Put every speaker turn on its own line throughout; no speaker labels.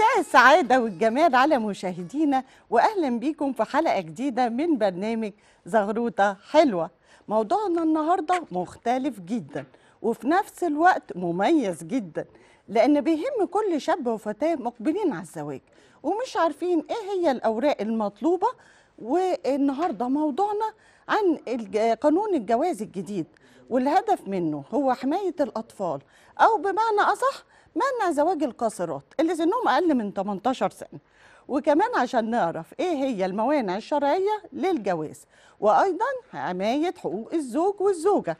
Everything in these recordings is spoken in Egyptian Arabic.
مساء السعادة والجمال على مشاهدينا وأهلا بيكم في حلقة جديدة من برنامج زغروطة حلوة موضوعنا النهاردة مختلف جدا وفي نفس الوقت مميز جدا لأن بيهم كل شاب وفتاة مقبلين على الزواج ومش عارفين إيه هي الأوراق المطلوبة والنهاردة موضوعنا عن الج- قانون الجواز الجديد والهدف منه هو حماية الأطفال أو بمعنى أصح منع زواج القاصرات اللي سنهم أقل من 18 سنة وكمان عشان نعرف إيه هي الموانع الشرعية للجواز وأيضا حماية حقوق الزوج والزوجة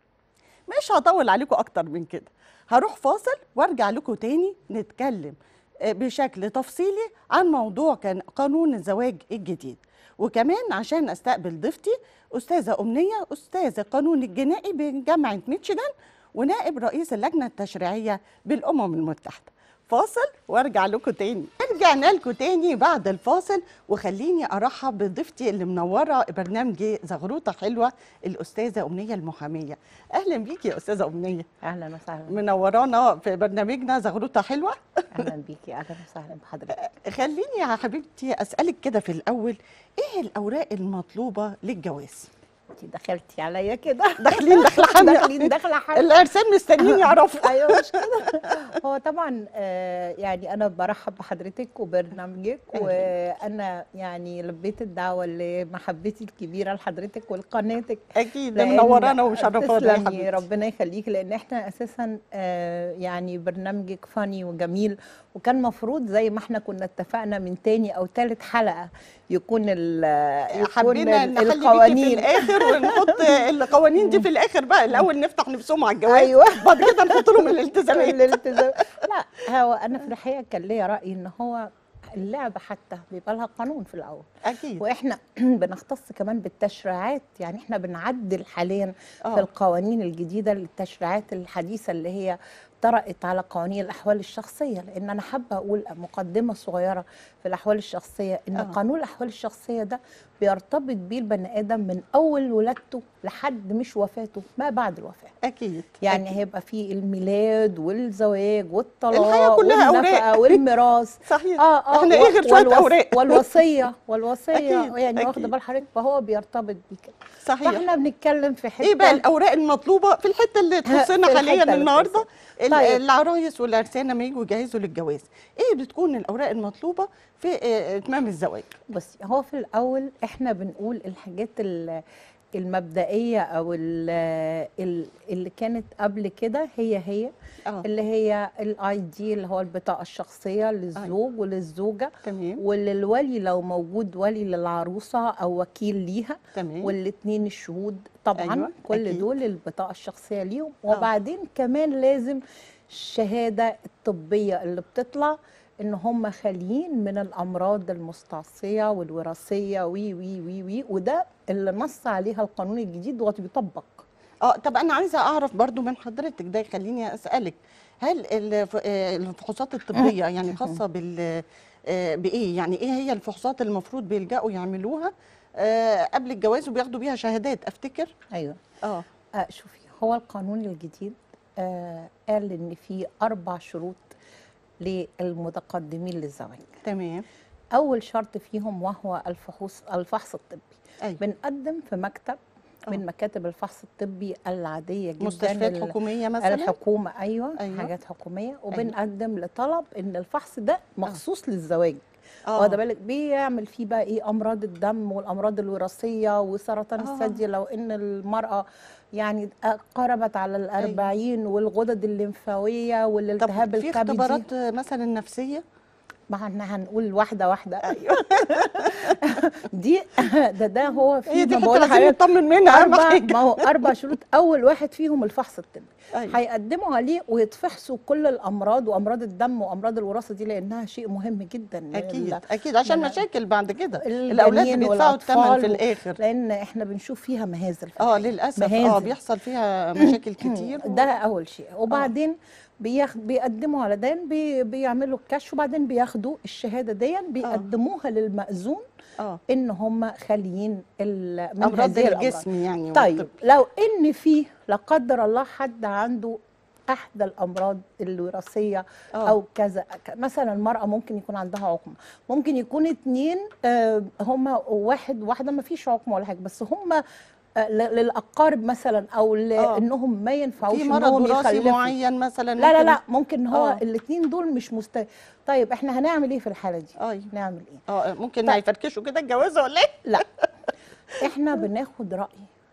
مش هطول عليكم أكتر من كده هروح فاصل وارجع لكم تاني نتكلم آه، بشكل تفصيلي عن موضوع كان قانون الزواج الجديد وكمان عشان استقبل ضيفتي استاذه امنيه استاذ القانون الجنائي بجامعه ميتشيغان ونائب رئيس اللجنه التشريعيه بالامم المتحده فاصل وارجع لكم تاني رجعنا لكم تاني بعد الفاصل وخليني ارحب بضيفتي اللي منوره برنامجي زغروطه حلوه الاستاذه امنيه المحاميه اهلا بيكي يا استاذه امنيه
اهلا وسهلا
منورانا في برنامجنا زغروطه حلوه
اهلا بيكي اهلا وسهلا بحضرتك
خليني يا حبيبتي اسالك كده في الاول ايه الاوراق المطلوبه للجواز
انت دخلتي عليا كده
داخلين داخله حمله
داخلين داخله حمله
العرسان مستنيين يعرفوا
ايوه مش كده هو طبعا آه، يعني انا برحب بحضرتك وبرنامجك
أهلاً.
وانا يعني لبيت الدعوه لمحبتي الكبيره لحضرتك ولقناتك
اكيد
لأن-
منورانا ومشرفانا يا
تسلمي
حبيبتي
ربنا يخليكي لان احنا اساسا آه، يعني برنامجك فاني وجميل وكان مفروض زي ما احنا كنا اتفقنا من تاني او تالت حلقه يكون ال يكون
حبينا
ال-
نخلي بيكي في
القوانين
الاخر ونحط القوانين دي في الاخر بقى الاول نفتح نفسهم على الجواز
ايوه
بعد كده نحط لهم الالتزامات
الالتزام لا هو انا في الحقيقه كان ليا راي ان هو اللعبه حتى بيبقى لها قانون في الاول
اكيد
واحنا بنختص كمان بالتشريعات يعني احنا بنعدل حاليا في
اه
القوانين الجديده للتشريعات الحديثه اللي هي طرأت على قوانين الأحوال الشخصية لأن أنا حابة أقول مقدمة صغيرة في الأحوال الشخصية إن
آه.
قانون الأحوال الشخصية ده بيرتبط بيه البني آدم من أول ولادته لحد مش وفاته ما بعد الوفاة
اكيد
يعني
أكيد.
هيبقى فيه الميلاد والزواج والطلاق
الحياة كلها
والنفقة
أوراق.
والميراث
صحيح
اه اه
احنا ايه غير شويه
والوص-
اوراق
والوصيه والوصيه
أكيد،
يعني واخده
أكيد.
بال حضرتك فهو بيرتبط بيه
صحيح
فاحنا بنتكلم في حته
ايه بقى الاوراق المطلوبه في الحته اللي تخصنا
في
حاليا
الحتة اللي
النهارده
تخصنا.
ال-
طيب.
العرايس والعرسان لما يجوا يجهزوا للجواز ايه بتكون الاوراق المطلوبه في آه، اتمام الزواج
بصي هو في الاول احنا بنقول الحاجات ال- المبدئيه او ال- ال- اللي كانت قبل كده هي هي
اه
اللي هي الاي دي اللي هو البطاقه الشخصيه للزوج وللزوجه
تمام
وللولي لو موجود ولي للعروسه او وكيل ليها
تمام
والاثنين الشهود طبعا
أيوة،
كل
أكيد.
دول البطاقه الشخصيه ليهم
آه.
وبعدين كمان لازم الشهاده الطبيه اللي بتطلع ان هم خاليين من الامراض المستعصيه والوراثيه وي وي وي وي وده اللي نص عليها القانون الجديد وبيطبق
اه طب انا عايزه اعرف برضو من حضرتك ده يخليني اسالك هل الف- آه، الفحوصات الطبيه يعني خاصه بال آه، بايه يعني ايه هي الفحوصات اللي المفروض بيلجأوا يعملوها آه، قبل الجواز وبياخدوا بيها شهادات افتكر
ايوه
اه
آه شوفي هو القانون الجديد آه قال ان في اربع شروط للمتقدمين للزواج
تمام
اول شرط فيهم وهو الفحوص الفحص الطبي
ايوه
بنقدم في مكتب
آه.
من مكاتب الفحص الطبي العاديه جدا
مستشفيات
ال-
حكوميه مثلا
الحكومه ايوه,
أيوة.
أيوة. حاجات حكوميه وبنقدم لطلب ان الفحص ده مخصوص للزواج
اه
واخده بالك بيعمل فيه بقى ايه امراض الدم والامراض الوراثيه وسرطان
آه.
الثدي لو ان المراه يعني قربت على الأربعين والغدد الليمفاويه
طب
والالتهاب
في
الكبدي
اختبارات آه، مثلا نفسيه
ما احنا هنقول واحده واحده
ايوه
دي ده ده هو في
هي دي
ما
حته
بقول
عايزين
لحضرتك
نطمن منها اهم
اربع
حاجه
ما هو اربع شروط اول واحد فيهم الفحص الطبي
أيوة.
هيقدموا عليه ويتفحصوا كل الامراض وامراض الدم وامراض الوراثه دي لانها شيء مهم جدا
اكيد
ال-
اكيد عشان
من-
مشاكل بعد كده
الجنين
الاولاد بيدفعوا الثمن
والأطفال
في
و-
الاخر
لان احنا بنشوف فيها مهازل في
اه
الحياة.
للاسف اه
مهازل.
بيحصل فيها مشاكل كتير
ده اول شيء وبعدين بياخد بيقدموا على دين بي بيعملوا الكشف وبعدين بياخدوا الشهاده دي بيقدموها للمأذون
اه
ان هم خاليين ال- من
امراض
هذه الامراض
الجسم يعني
طيب
والطب.
لو ان في لا قدر الله حد عنده احدى الامراض الوراثيه
آه.
او كذا ك- مثلا المراه ممكن يكون عندها عقم ممكن يكون اتنين آه، هما واحد واحده ما فيش عقم ولا حاجه بس هما آه، ل- للاقارب مثلا او
آه.
لانهم ما ينفعوش
في مرض
انهم
وراثي
يخلفوا.
معين مثلا
لا لا
ممكن-
لا ممكن هو
آه.
الاثنين دول مش مست طيب احنا هنعمل ايه في الحاله دي
ايوه
نعمل ايه
اه ممكن
طيب.
هيفركشوا كده الجوازه ولا ايه؟
لا احنا بناخد راي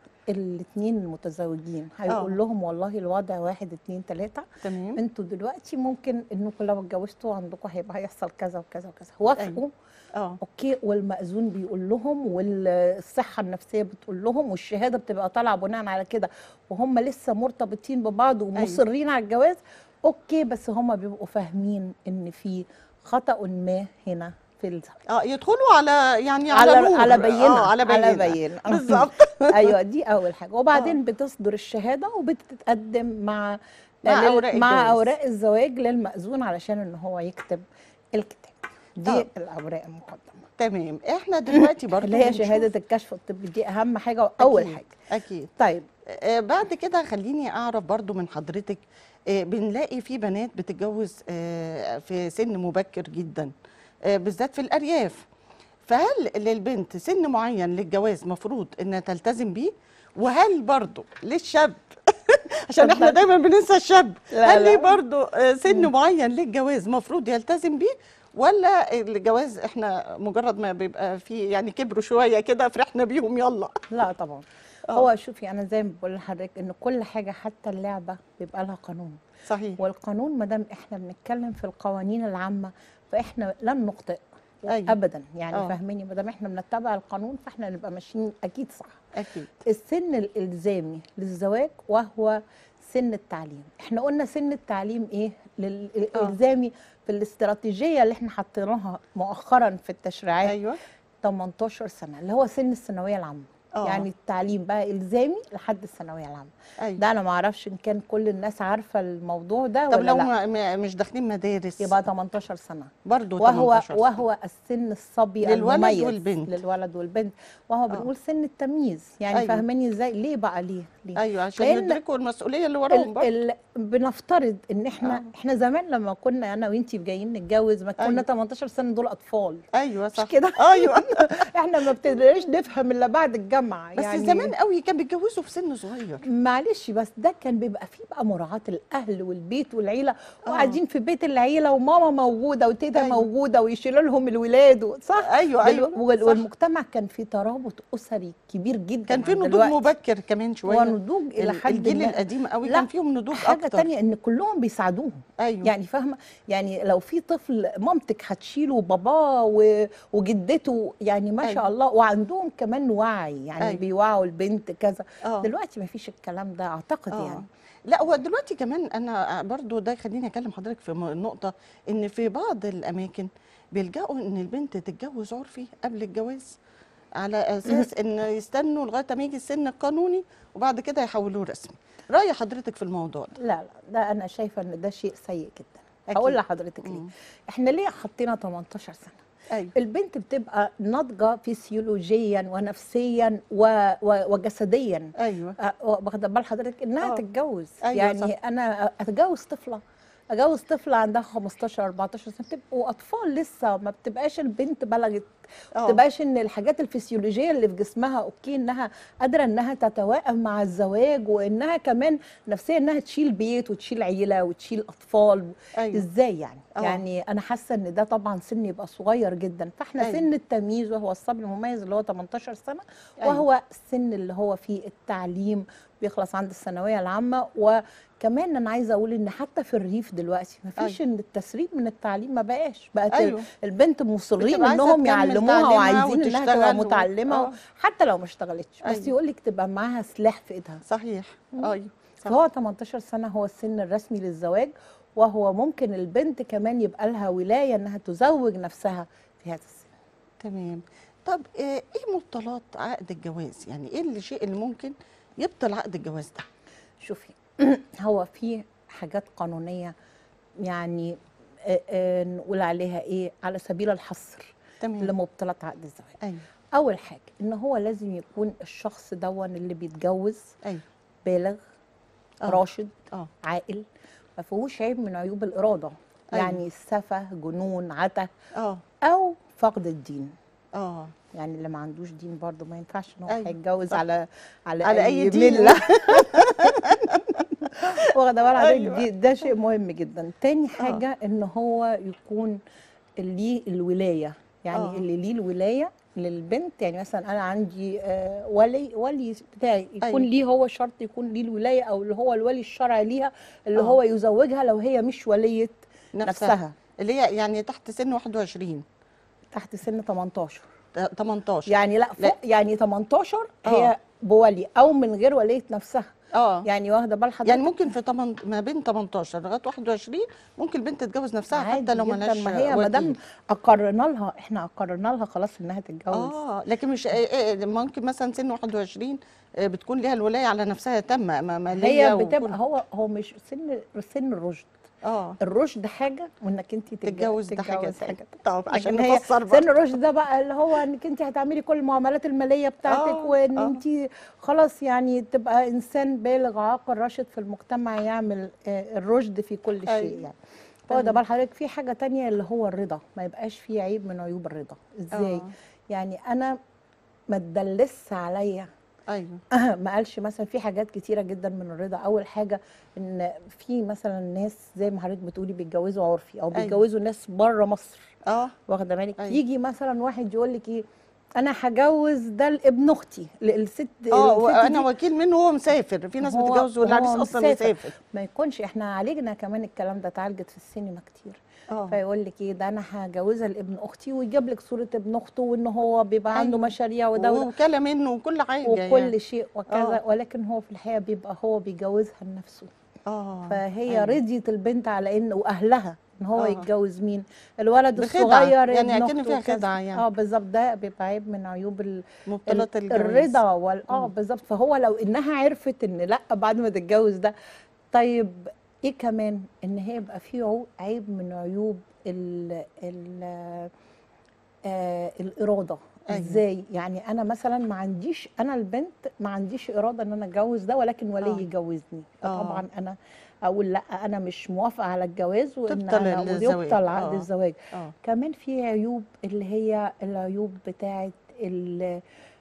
الاثنين المتزوجين هيقول
آه.
لهم والله الوضع واحد اتنين تلاته
تمام
انتوا دلوقتي ممكن انكم لو اتجوزتوا عندكم هيبقى هيحصل كذا وكذا وكذا وافقوا
اه
اوكي والمأذون بيقول لهم والصحه النفسيه بتقول لهم والشهاده بتبقى طالعه بناء على كده وهم لسه مرتبطين ببعض ومصرين على الجواز اوكي بس هم بيبقوا فاهمين ان في خطأ ما هنا في الزواج
اه يدخلوا على يعني على
على
نور
على بينه
اه على بينه,
على بينه
بالظبط
ايوه دي اول حاجه وبعدين بتصدر الشهاده وبتتقدم مع
مع
لل-
أوراق
مع
الجواز.
اوراق الزواج للمأذون علشان ان هو يكتب الكتاب دي
طب.
الاوراق المقدمه
تمام احنا دلوقتي برضه
اللي هي
بنشوف-
شهاده الكشف الطبي دي اهم حاجه واول
أكيد،
حاجه
اكيد
طيب
آه، بعد كده خليني اعرف برضو من حضرتك آه، بنلاقي في بنات بتتجوز آه، في سن مبكر جدا آه، بالذات في الارياف فهل للبنت سن معين للجواز مفروض انها تلتزم بيه وهل برضو للشاب عشان احنا
اتفضل.
دايما بننسى الشاب
لا،
هل ليه
لا.
برضو آه، سن معين للجواز مفروض يلتزم بيه ولا الجواز احنا مجرد ما بيبقى في يعني كبروا شويه كده فرحنا بيهم يلا
لا طبعا
آه.
هو شوفي انا زي ما بقول لحضرتك ان كل حاجه حتى اللعبه بيبقى لها قانون
صحيح
والقانون ما دام احنا بنتكلم في القوانين العامه فاحنا لن نخطئ
أيوة.
ابدا يعني
آه.
فاهميني ما دام احنا بنتبع القانون فاحنا نبقى ماشيين اكيد صح
اكيد
السن الالزامي للزواج وهو سن التعليم احنا قلنا سن التعليم ايه للالزامي في الاستراتيجيه اللي احنا حطيناها مؤخرا في التشريعات
ايوه
18 سنه اللي هو سن الثانويه العامه
آه.
يعني التعليم بقى الزامي لحد الثانويه العامه
ايوه
ده انا ما اعرفش ان كان كل الناس عارفه الموضوع ده
طب
ولا
لو
لا
ما ما- مش داخلين مدارس
يبقى 18 سنه
برضه
وهو
18 سنة.
وهو السن الصبي
للولد
المميز
والبنت.
للولد والبنت وهو
آه.
بنقول سن التمييز يعني
أيوة.
فاهماني ازاي ليه بقى ليه ليه
ايوه عشان
لأن
يدركوا المسؤوليه اللي وراهم
ال
برضه
ال بنفترض ان احنا
آه.
احنا زمان لما كنا انا وانتي جايين نتجوز ما كنا
أيوة.
18 سنه دول اطفال
ايوه صح
مش كده
ايوه
احنا ما ابتديناش نفهم الا بعد الجامعه
بس
يعني
زمان قوي كان بيتجوزوا في سن صغير
معلش بس ده كان بيبقى فيه بقى مراعاة الأهل والبيت والعيلة وقاعدين في بيت العيلة وماما موجودة وتيتا
أيوة.
موجودة ويشيلوا لهم الولاد و- صح؟
ايوه
دلو-
ايوه
وال-
صح.
والمجتمع كان فيه ترابط أسري كبير جدا
كان في
عن
نضوج
دلوقتي.
مبكر كمان شويه
ونضوج إلى
ال-
حد
الجيل
ما.
القديم قوي
لا،
كان فيهم نضوج
حاجة
اكتر
تانية إن كلهم بيساعدوهم
ايوه
يعني فاهمة يعني لو في طفل مامتك هتشيله باباه و- وجدته يعني ما شاء
أيوة.
الله وعندهم كمان وعي يعني
أيوة.
بيوعوا البنت كذا
اه
دلوقتي ما فيش الكلام ده أعتقد
آه.
يعني
لا هو دلوقتي كمان انا برضو ده خليني اكلم حضرتك في م- نقطه ان في بعض الاماكن بيلجأوا ان البنت تتجوز عرفي قبل الجواز على اساس ان يستنوا لغايه ما يجي السن القانوني وبعد كده يحولوه رسمي راي حضرتك في الموضوع ده
لا لا ده انا شايفه ان ده شيء سيء جدا
أكيد.
هقول لحضرتك ليه
مم.
احنا ليه حطينا 18 سنه
ايوه
البنت بتبقى ناضجه فسيولوجيا ونفسيا و... و... وجسديا
ايوه
أه، واخده بال حضرتك انها
آه.
تتجوز
أيوة
يعني
صح.
انا اتجوز طفله اتجوز طفله عندها 15 14 سنه بتبقوا اطفال لسه ما بتبقاش البنت بلغت ما
آه.
بتبقاش ان الحاجات الفسيولوجيه اللي في جسمها اوكي انها قادره انها تتوائم مع الزواج وانها كمان نفسيا انها تشيل بيت وتشيل عيله وتشيل اطفال
ايوه
ازاي يعني
آه.
يعني انا حاسه ان ده طبعا سن يبقى صغير جدا فاحنا
أيوة.
سن التمييز وهو الصبي المميز اللي هو 18 سنه
أيوة.
وهو السن اللي هو فيه التعليم بيخلص عند الثانويه العامه وكمان انا عايزه اقول ان حتى في الريف دلوقتي ما فيش ان التسريب من التعليم ما بقاش بقت
أيوة.
البنت مصرين
بتبقى عايزة
انهم
تكمل
يعلموها
تعليمها
وعايزين انها تبقى
وتشتغل و-
متعلمه
آه.
حتى لو ما اشتغلتش بس
أيوة.
يقول لك تبقى معاها سلاح في ايدها
صحيح ايوه صح.
فهو 18 سنة هو السن الرسمي للزواج وهو ممكن البنت كمان يبقى لها ولاية انها تزوج نفسها في هذا السن
تمام طب آه، ايه مبطلات عقد الجواز يعني ايه الشيء اللي ممكن يبطل عقد الجواز ده
شوفي هو في حاجات قانونية يعني آه، آه، نقول عليها ايه على سبيل الحصر
تمام
لمبطلات عقد الزواج
ايوه
اول حاجة ان هو لازم يكون الشخص دون اللي بيتجوز
ايوه
بالغ
آه.
راشد
اه
عاقل ما فيهوش عيب من عيوب الاراده
أيوة.
يعني السفه جنون عته
اه
او فقد الدين
اه
يعني اللي ما عندوش دين برضه ما ينفعش ان هو
أيوة،
هيتجوز
صح.
على على,
على أي دين.
مله واخده بال حضرتك
أيوة.
دي ده شيء مهم جدا تاني حاجه ان هو يكون ليه الولايه يعني
آه.
اللي ليه الولايه للبنت يعني مثلا انا عندي آه، ولي ولي بتاعي يكون
أيوة.
ليه هو شرط يكون ليه الولايه او اللي هو الولي الشرعي ليها اللي
آه.
هو يزوجها لو هي مش وليه
نفسها,
نفسها
اللي هي يعني تحت سن 21
تحت سن 18
ت- 18
يعني لا
لا.
فوق يعني 18
آه.
هي بولي او من غير وليه نفسها
اه
يعني واخده بال حضرتك
يعني ممكن في 8 ما بين 18 لغايه 21 ممكن البنت تتجوز نفسها
عادي
حتى لو
جداً،
مالهاش
ما هي ما دام
وكيل.
اقررنا لها احنا اقررنا لها خلاص انها تتجوز
اه لكن مش إيه إيه ممكن مثلا سن 21 آه، بتكون ليها الولايه على نفسها تامه ما- ماليه
هي
وكل-
بتبقى هو هو مش سن سن الرشد
اه
الرشد حاجه وانك انت
تتجوز ده حاجه
تتجوز
تانية. طب عشان
لكن هي
نفسر بقى
سن الرشد ده بقى اللي هو انك انت هتعملي كل المعاملات الماليه بتاعتك
آه،
وان
آه.
انت خلاص يعني تبقى انسان بالغ عاقل راشد في المجتمع يعمل آه، الرشد في كل شيء
أيوة.
يعني هو ده
تمام.
بال حضرتك في حاجه تانية اللي هو الرضا ما يبقاش فيه عيب من عيوب الرضا ازاي
آه.
يعني انا ما تدلس عليا
ايوه
ما قالش مثلا في حاجات كتيره جدا من الرضا اول حاجه ان في مثلا ناس زي ما حضرتك بتقولي بيتجوزوا عرفي او
أيوة.
بيتجوزوا ناس بره مصر
اه
واخده بالك
أيوة.
يجي مثلا واحد يقول لك ايه انا هجوز ده لابن اختي ل- الست
اه
الست
وانا
دي
وكيل منه وهو مسافر في ناس
هو-
بتتجوز والعريس
هو
اصلا
مسافر.
مسافر
ما يكونش احنا عالجنا كمان الكلام ده اتعالجت في السينما كتير
اه
فيقول لك ايه ده انا هجوزها لابن اختي ويجيب لك صوره ابن اخته وان هو بيبقى عنده
أيوة.
مشاريع وده وده
وكاله منه وكل حاجه
وكل
يعني.
شيء وكذا
آه.
ولكن هو في الحقيقه بيبقى هو بيجوزها لنفسه
اه
فهي
أيوة.
رضيت البنت على ان واهلها ان هو
آه.
يتجوز مين الولد
بخدعة،
الصغير
يعني
ابن
أكن
أخته
فيها
وكذا.
خدعة يعني.
اه بالظبط ده بيبقى عيب من عيوب ال...
مبطلات
ال-
الجواز
الرضا وال اه
مم.
بالظبط فهو لو انها عرفت ان لا بعد ما تتجوز ده طيب ايه كمان ان هي يبقى في عو- عيب من عيوب ال ال آه الاراده
أيوة.
ازاي يعني انا مثلا ما عنديش انا البنت ما عنديش اراده ان انا اتجوز ده ولكن ولي
آه.
يجوزني
آه.
فطبعا انا اقول لا انا مش موافقه على الجواز وان
تبطل
انا
الزواج.
ويبطل عقد
آه.
الزواج
اه
كمان في عيوب اللي هي العيوب بتاعت ال-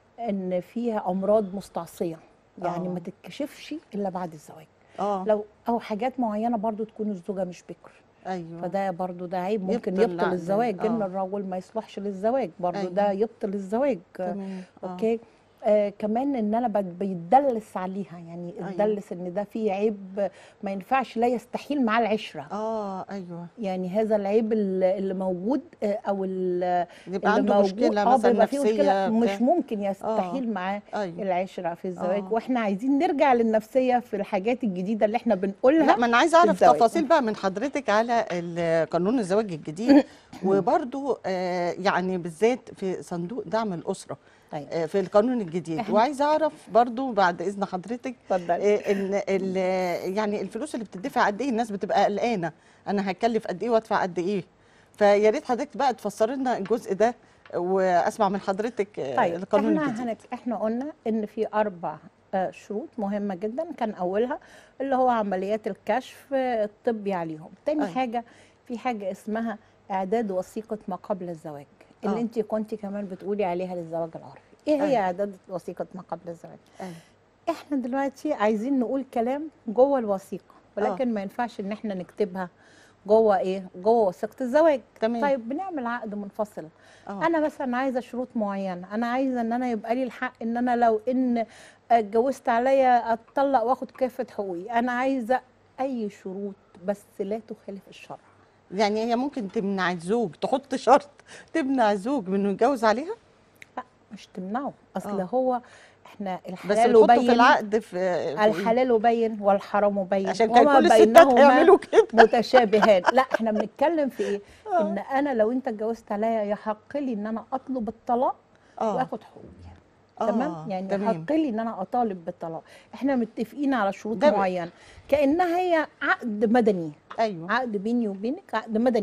ان فيها امراض مستعصيه يعني
آه.
ما تتكشفش الا بعد الزواج
اه
لو او حاجات معينه برضو تكون الزوجه مش بكر
ايوه
فده برضو ده عيب ممكن
يبطل
يبطل,
العقد.
الزواج ان
آه.
الرجل ما يصلحش للزواج برضو
أيوة.
ده يبطل الزواج
تمام آه.
اوكي آه كمان ان انا بت- بيتدلس عليها يعني
أيوة.
اتدلس ان ده فيه عيب ما ينفعش لا يستحيل معاه العشره
اه ايوه
يعني هذا العيب اللي اللي موجود آه، او ال-
يبقى
اللي
عنده
موجود
مشكله
اه
مثلا
بيبقى فيه
نفسيه
مشكله مش
بتاع.
ممكن يستحيل معاه
ايوه
العشره في الزواج
آه.
واحنا عايزين نرجع للنفسيه في الحاجات الجديده اللي احنا بنقولها
لا ما انا عايزه اعرف
الزواج.
تفاصيل بقى من حضرتك على ال- قانون الزواج الجديد وبرضو آه يعني بالذات في صندوق دعم الاسره
أيوة.
آه في القانون الجديد
إحنا-
وعايزه اعرف برضو بعد اذن حضرتك
اتفضل
آه، ان ال- يعني الفلوس اللي بتدفع قد ايه الناس بتبقى قلقانه انا هكلف قد ايه وادفع قد ايه فيا ريت حضرتك بقى تفسري لنا الجزء ده واسمع من حضرتك آه،
طيب
القانون
احنا
الجديد
هنك... احنا قلنا ان في اربع آه، شروط مهمه جدا كان اولها اللي هو عمليات الكشف آه، الطبي عليهم تاني
أيوة.
حاجه في حاجه اسمها اعداد وثيقه ما قبل الزواج اللي
آه.
انت كنت كمان بتقولي عليها للزواج العرفي ايه هي
أيوة.
اعداد وثيقه ما قبل الزواج
أيوة.
احنا دلوقتي عايزين نقول كلام جوه الوثيقه ولكن ما ينفعش ان احنا نكتبها جوه ايه جوه وثيقه الزواج
تمام
طيب بنعمل عقد منفصل
آه.
انا مثلا عايزه شروط معينه انا عايزه ان انا يبقى لي الحق ان انا لو ان اتجوزت عليا اتطلق واخد كافه حقوقي انا عايزه اي شروط بس لا تخالف الشرع
يعني هي ممكن تمنع الزوج تحط شرط تمنع الزوج من انه يتجوز عليها
لا مش تمنعه اصل
آه.
هو احنا
بس
الحلال
بتحطه في
وبين
العقد في في-
الحلال بين والحرام بين
عشان كان
وما
كل الستات
بينهما
هيعملوا كده
متشابهان لا احنا بنتكلم في ايه
آه.
ان انا لو انت اتجوزت عليا يحق لي ان انا اطلب الطلاق
اه
واخد حقوقي
آه،
تمام يعني
تمام.
يحق لي ان انا اطالب بالطلاق احنا متفقين على شروط
ده ب-
معينه كانها هي عقد مدني
ايوه
عقد بيني وبينك عقد مدني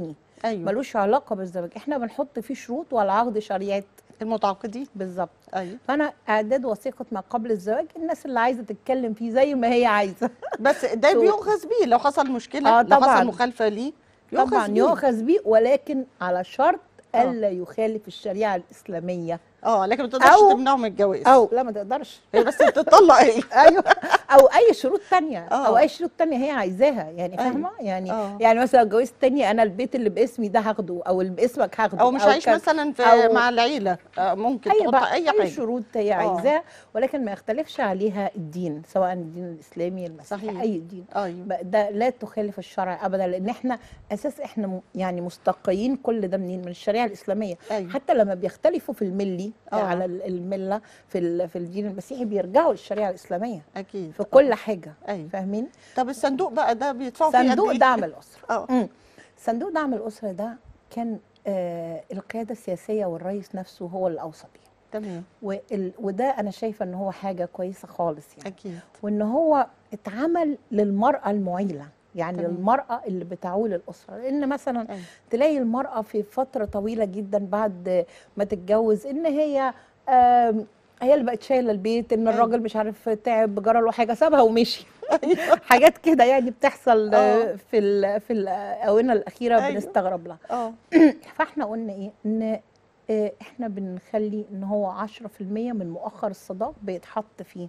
ايوه
ملوش علاقه بالزواج احنا بنحط فيه شروط والعقد شريعه
المتعاقدين
بالظبط
ايوه
فانا اعداد وثيقه ما قبل الزواج الناس اللي عايزه تتكلم فيه زي ما هي عايزه
بس ده
شو-
بيؤخذ بيه لو حصل مشكله
آه،
لو
طبعاً.
حصل مخالفه ليه يؤخذ
طبعا
بيه.
يؤخذ بيه ولكن على شرط
آه.
الا يخالف الشريعه الاسلاميه
اه لكن ما تقدرش
أو-
تمنعه من الجواز
او لا ما تقدرش
هي بس تطلق ايه
ايوه او اي شروط تانية
آه.
او اي شروط تانية هي عايزاها يعني
أيوة.
فاهمه يعني
آه.
يعني مثلا لو اتجوزت تاني انا البيت اللي باسمي ده هاخده او اللي باسمك هاخده
او مش عايش
كان-
مثلا في
أو-
مع العيله آه، ممكن
اي
تحط
بقى
اي
اي
حاجه
شروط هي
آه.
عايزاها ولكن ما يختلفش عليها الدين سواء الدين الاسلامي المسيحي
صحيح.
اي دين
ايوه
بقى ده لا تخالف الشرع ابدا لان احنا اساس احنا م- يعني مستقيين كل ده منين من الشريعه الاسلاميه
ايوه
حتى لما بيختلفوا في الملي
آه.
على ال- المله في ال- في الدين المسيحي بيرجعوا للشريعه الاسلاميه
اكيد
في كل حاجه
ايوه
فاهمين
طب الصندوق بقى ده بيدفعوا فيه قد
صندوق
إيه؟
دعم الاسره
اه
مم. صندوق دعم الاسره ده كان آه القياده السياسيه والرئيس نفسه هو اللي اوصى بيه
تمام
وال- وده انا شايفه ان هو حاجه كويسه خالص يعني
اكيد
وان هو اتعمل للمراه المعيله يعني
تمام.
المراه اللي بتعول الاسره لان مثلا
أيوة.
تلاقي المراه في فتره طويله جدا بعد ما تتجوز ان هي آم، هي اللي بقت شايله البيت ان
أيوة.
الراجل مش عارف تعب جرى له حاجه سابها ومشي حاجات كده يعني بتحصل
آه.
آه، في ال- في الاونه الاخيره
أيوة.
بنستغرب لها
اه
فاحنا قلنا ايه ان آه، احنا بنخلي ان هو 10% من مؤخر الصداق بيتحط في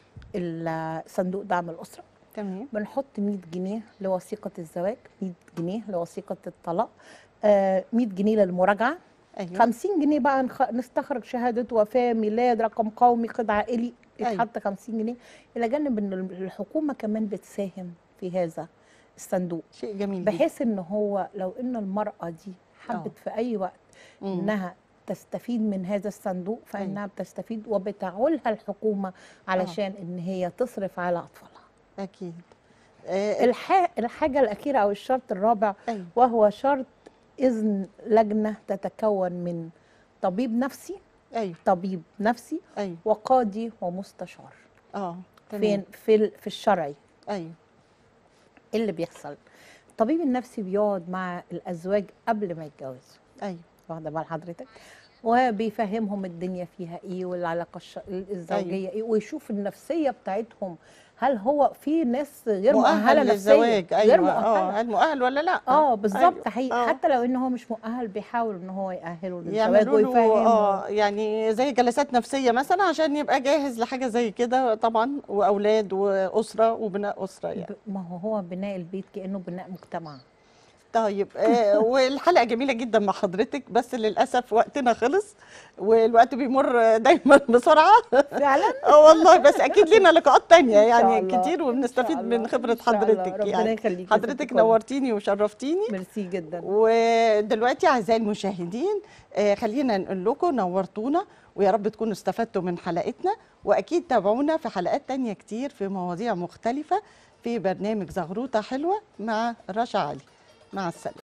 ال- صندوق دعم الاسره
تمام
بنحط 100 جنيه لوثيقه الزواج 100 جنيه لوثيقه الطلاق آه، 100 جنيه للمراجعه
ايوه
50 جنيه بقى نخ- نستخرج شهاده وفاه ميلاد رقم قومي قيد عائلي
أيوة.
يتحط 50 جنيه الى جانب ان الحكومه كمان بتساهم في هذا الصندوق
شيء جميل جدا
بحيث ان هو لو ان المراه دي حبت
آه.
في اي وقت
مم.
انها تستفيد من هذا الصندوق فانها بتستفيد وبتعولها الحكومه علشان ان هي تصرف على اطفالها
اكيد آه
الح... الحاجه الاخيره او الشرط الرابع
ايوه
وهو شرط اذن لجنه تتكون من طبيب نفسي
ايوه
طبيب نفسي
ايوه
وقاضي ومستشار
اه تمام.
فين في ال- في الشرعي
ايوه
إيه اللي بيحصل الطبيب النفسي بيقعد مع الازواج قبل ما يتجوزوا
ايوه
واخده بال حضرتك وبيفهمهم الدنيا فيها ايه والعلاقه الش... الزوجيه ايه ويشوف النفسيه بتاعتهم هل هو في ناس غير مؤهله
مؤهل
نفسيا
للزواج
غير
ايوه
مؤهله
اه هل مؤهل ولا لا
اه بالظبط
أيوة.
حقيقي
آه.
حتى لو ان هو مش مؤهل بيحاول ان هو يأهله للزواج
يعملوا له
ويفهمه
اه يعني زي جلسات نفسيه مثلا عشان يبقى جاهز لحاجه زي كده طبعا واولاد واسره وبناء اسره يعني
ب- ما هو هو بناء البيت كانه بناء مجتمع
طيب آه والحلقه جميله جدا مع حضرتك بس للاسف وقتنا خلص والوقت بيمر دايما بسرعه
فعلا
اه والله بس اكيد لينا لقاءات تانية
إن شاء
يعني
الله.
كتير
إن
وبنستفيد
شاء
من
الله.
خبرة
إن شاء الله.
حضرتك
ربنا
يعني
يخليكي يا ست
حضرتك
الكل.
نورتيني وشرفتيني
ميرسي جدا
ودلوقتي اعزائي المشاهدين آه، خلينا نقول لكم نورتونا ويا رب تكونوا استفدتوا من حلقتنا واكيد تابعونا في حلقات تانية كتير في مواضيع مختلفة في برنامج زغروطة حلوة مع رشا علي مع السلامة